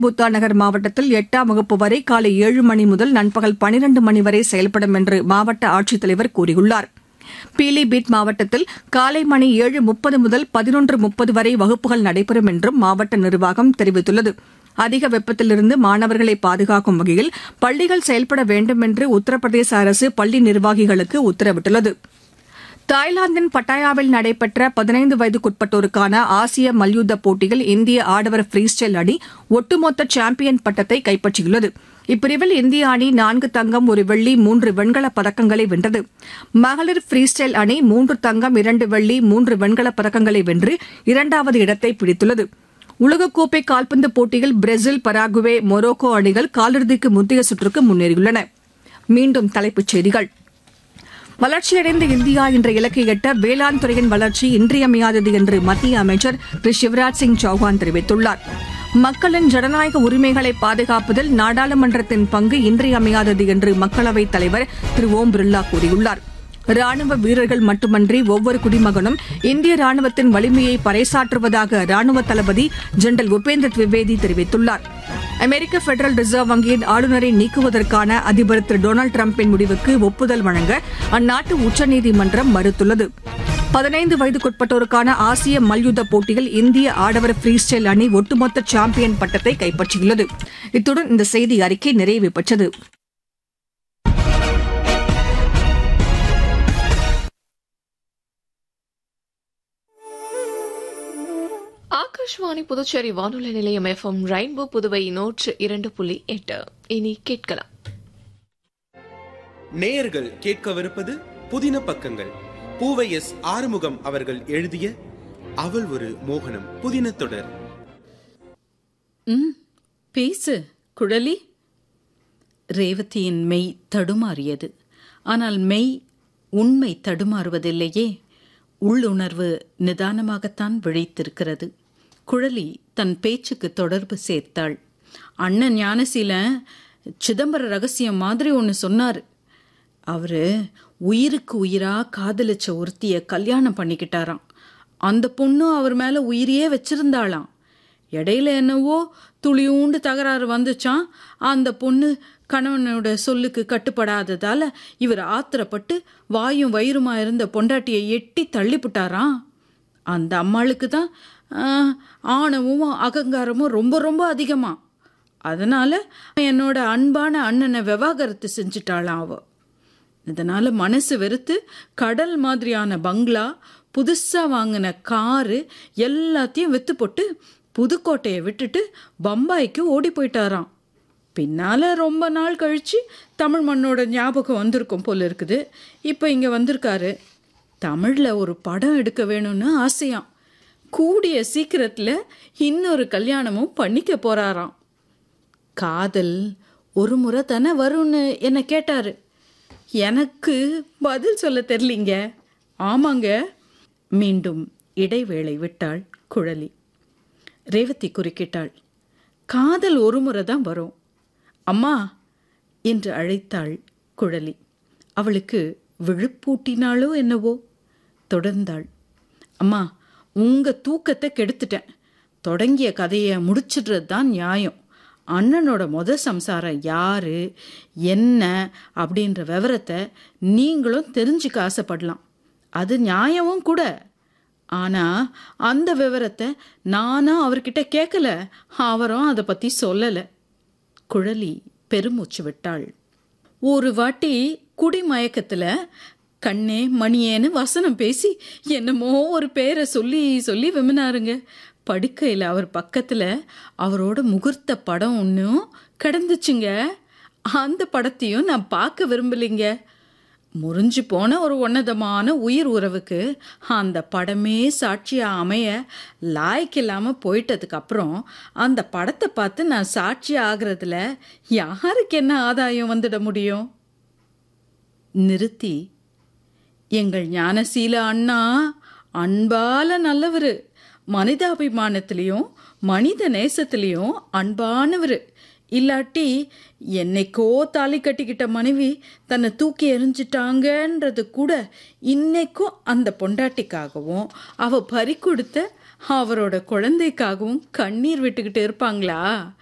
பூத்தா நகர் மாவட்டத்தில் எட்டாம் வகுப்பு வரை காலை ஏழு மணி முதல் நண்பகல் பனிரண்டு மணி வரை செயல்படும் என்று மாவட்ட ஆட்சித்தலைவர் கூறியுள்ளார் பீலிபீட் மாவட்டத்தில் காலை மணி ஏழு முப்பது முதல் பதினொன்று முப்பது வரை வகுப்புகள் நடைபெறும் என்றும் மாவட்ட நிர்வாகம் தெரிவித்துள்ளது அதிக வெப்பத்திலிருந்து மாணவர்களை பாதுகாக்கும் வகையில் பள்ளிகள் செயல்பட வேண்டும் என்று உத்தரப்பிரதேச அரசு பள்ளி நிர்வாகிகளுக்கு உத்தரவிட்டுள்ளது தாய்லாந்தின் பட்டாயாவில் நடைபெற்ற பதினைந்து வயதுக்குட்பட்டோருக்கான ஆசிய மல்யுத்த போட்டியில் இந்திய ஆடவர் ஃப்ரீ ஸ்டைல் அணி ஒட்டுமொத்த சாம்பியன் பட்டத்தை கைப்பற்றியுள்ளது இப்பிரிவில் இந்திய அணி நான்கு தங்கம் ஒரு வெள்ளி மூன்று வெண்கலப் பதக்கங்களை வென்றது மகளிர் ஃப்ரீ ஸ்டைல் அணி மூன்று தங்கம் இரண்டு வெள்ளி மூன்று வெண்கலப் பதக்கங்களை வென்று இரண்டாவது இடத்தை பிடித்துள்ளது உலகக்கோப்பை கால்பந்து போட்டியில் பிரேசில் பராகுவே மொரோக்கோ அணிகள் காலிறுதிக்கு முந்தைய சுற்றுக்கு முன்னேறியுள்ளன மீண்டும் தலைப்புச் செய்திகள் வளர்ச்சியடைந்த இந்தியா என்ற இலக்கை எட்ட வேளாண் துறையின் வளர்ச்சி இன்றியமையாதது என்று மத்திய அமைச்சர் திரு சிவராஜ் சிங் சௌஹான் தெரிவித்துள்ளார் மக்களின் ஜனநாயக உரிமைகளை பாதுகாப்பதில் நாடாளுமன்றத்தின் பங்கு இன்றியமையாதது என்று மக்களவைத் தலைவர் திரு ஓம் பிர்லா கூறியுள்ளார் ராணுவ வீரர்கள் மட்டுமன்றி ஒவ்வொரு குடிமகனும் இந்திய ராணுவத்தின் வலிமையை பறைசாற்றுவதாக ராணுவ தளபதி ஜெனரல் உபேந்திர திவிவேதி தெரிவித்துள்ளார் அமெரிக்க பெடரல் ரிசர்வ் வங்கியின் ஆளுநரை நீக்குவதற்கான அதிபர் திரு டொனால்டு டிரம்பின் முடிவுக்கு ஒப்புதல் வழங்க அந்நாட்டு உச்சநீதிமன்றம் மறுத்துள்ளது பதினைந்து வயதுக்குட்பட்டோருக்கான ஆசிய மல்யுத்த போட்டியில் இந்திய ஆடவர் ஃப்ரீ ஸ்டைல் அணி ஒட்டுமொத்த சாம்பியன் பட்டத்தை கைப்பற்றியுள்ளது இத்துடன் இந்த செய்தி அறிக்கை நிறைவு பெற்றது ஆகாஷ்வாணி புதுச்சேரி வானொலி நிலையம் எஃப்எம் ரெயின்போ புதுவை நூற்று இரண்டு புள்ளி எட்டு இனி கேட்கலாம் நேயர்கள் கேட்கவிருப்பது புதின பக்கங்கள் பூவை எஸ் ஆறுமுகம் அவர்கள் எழுதிய அவள் ஒரு மோகனம் புதின தொடர் ம் பேசு குழலி ரேவதியின் மெய் தடுமாறியது ஆனால் மெய் உண்மை தடுமாறுவதில்லையே உள்ளுணர்வு நிதானமாகத்தான் விழித்திருக்கிறது குழலி தன் பேச்சுக்கு தொடர்பு சேர்த்தாள் அண்ணன் ஞானசீலன் சிதம்பர ரகசியம் மாதிரி ஒன்று சொன்னார் அவரு உயிருக்கு உயிரா காதலிச்ச ஒருத்திய கல்யாணம் பண்ணிக்கிட்டாராம் அந்த பொண்ணும் அவர் மேல உயிரையே வச்சிருந்தாளாம் இடையில என்னவோ துளியூண்டு தகராறு வந்துச்சான் அந்த பொண்ணு கணவனோட சொல்லுக்கு கட்டுப்படாததால இவர் ஆத்திரப்பட்டு வாயும் வயிறுமா இருந்த பொண்டாட்டியை எட்டி தள்ளிப்புட்டாராம் அந்த அம்மாளுக்கு தான் ஆஹ், ஆணவமும் அகங்காரமும் ரொம்ப ரொம்ப அதிகமா அதனால என்னோட அன்பான அண்ணனை விவாகரத்து செஞ்சுட்டாளாம் அவ இதனால மனசு வெறுத்து கடல் மாதிரியான பங்களா புதுசா வாங்கின காரு எல்லாத்தையும் வித்து போட்டு புதுக்கோட்டையை விட்டுட்டு பம்பாய்க்கு ஓடி போயிட்டாராம் பின்னால ரொம்ப நாள் கழிச்சு தமிழ் மண்ணோட ஞாபகம் வந்திருக்கும் போல இருக்குது இப்போ இங்க வந்திருக்காரு தமிழ்ல ஒரு படம் எடுக்க வேணும்னு ஆசையாம் கூடிய சீக்கிரத்துல இன்னொரு கல்யாணமும் பண்ணிக்க போறாராம் காதல் ஒரு முறை தானே வரும்னு என்ன கேட்டாரு எனக்கு பதில் சொல்ல தெரியலிங்க ஆமாங்க மீண்டும் இடைவேளை விட்டாள் குழலி ரேவதி குறுக்கிட்டாள் காதல் ஒரு முறை தான் வரும் அம்மா என்று அழைத்தாள் குழலி அவளுக்கு விழுப்பூட்டினாளோ என்னவோ தொடர்ந்தாள் அம்மா உங்க தூக்கத்தை கெடுத்துட்டேன் தொடங்கிய கதையை முடிச்சிடுறது தான் நியாயம் அண்ணனோட முத சம்சாரம் யாரு என்ன அப்படின்ற விவரத்தை நீங்களும் தெரிஞ்சுக்க ஆசைப்படலாம் அது நியாயமும் கூட ஆனா அந்த விவரத்தை நானும் அவர்கிட்ட கேட்கல அவரும் அதை பத்தி சொல்லல குழலி பெருமூச்சு விட்டாள் ஒரு வாட்டி குடிமயக்கத்துல கண்ணே மணியேன்னு வசனம் பேசி என்னமோ ஒரு பேரை சொல்லி சொல்லி விமினாருங்க படுக்கையில் அவர் பக்கத்தில் அவரோட முகூர்த்த படம் ஒன்றும் கிடந்துச்சுங்க அந்த படத்தையும் நான் பார்க்க விரும்பலைங்க முறிஞ்சு போன ஒரு உன்னதமான உயிர் உறவுக்கு அந்த படமே சாட்சியா அமைய லாய்க்கு இல்லாம போயிட்டதுக்கு அப்புறம் அந்த படத்தை பார்த்து நான் சாட்சி ஆகிறதுல யாருக்கு என்ன ஆதாயம் வந்துட முடியும் நிறுத்தி எங்கள் ஞானசீல அண்ணா அன்பால நல்லவர் மனிதாபிமானத்திலையும் மனித நேசத்திலையும் அன்பானவர் இல்லாட்டி என்னைக்கோ தாலி கட்டிக்கிட்ட மனைவி தன்னை தூக்கி எறிஞ்சிட்டாங்கன்றது கூட இன்னைக்கும் அந்த பொண்டாட்டிக்காகவும் அவ பறி கொடுத்த அவரோட குழந்தைக்காகவும் கண்ணீர் விட்டுக்கிட்டு இருப்பாங்களா